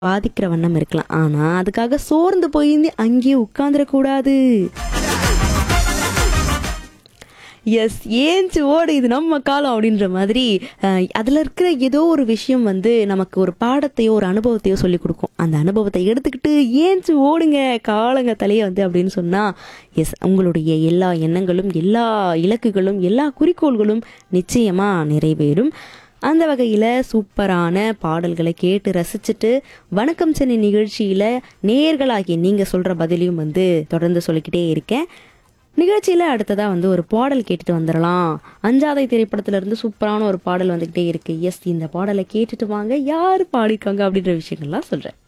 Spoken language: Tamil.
பாதிக்கிற வண்ணம் இருக்கலாம் ஆனா அதுக்காக சோர்ந்து போய் அங்கேயே உட்கார்ந்துடக்கூடாது எஸ் ஏஞ்சி ஓடு இது நம்ம காலம் அப்படின்ற மாதிரி அஹ், அதுல இருக்கிற ஏதோ ஒரு விஷயம் வந்து நமக்கு ஒரு பாடத்தையோ ஒரு அனுபவத்தையோ சொல்லி கொடுக்கும் அந்த அனுபவத்தை எடுத்துக்கிட்டு ஏஞ்சி ஓடுங்க காலங்க தலையை வந்து அப்படின்னு சொன்னா எஸ் உங்களுடைய எல்லா எண்ணங்களும் எல்லா இலக்குகளும் எல்லா குறிக்கோள்களும் நிச்சயமா நிறைவேறும் அந்த வகையில் சூப்பரான பாடல்களை கேட்டு ரசிச்சுட்டு வணக்கம் சென்னை நிகழ்ச்சியில் நேயர்களாகிய நீங்கள் சொல்கிற பதிலையும் வந்து தொடர்ந்து சொல்லிக்கிட்டே இருக்கேன் நிகழ்ச்சியில் அடுத்ததாக வந்து ஒரு பாடல் கேட்டுட்டு வந்துடலாம் அஞ்சாதை திரைப்படத்துல இருந்து சூப்பரான ஒரு பாடல் வந்துக்கிட்டே இருக்கு எஸ் இந்த பாடலை கேட்டுட்டு வாங்க யார் பாடியிருக்காங்க அப்படின்ற விஷயங்கள்லாம் சொல்கிறேன்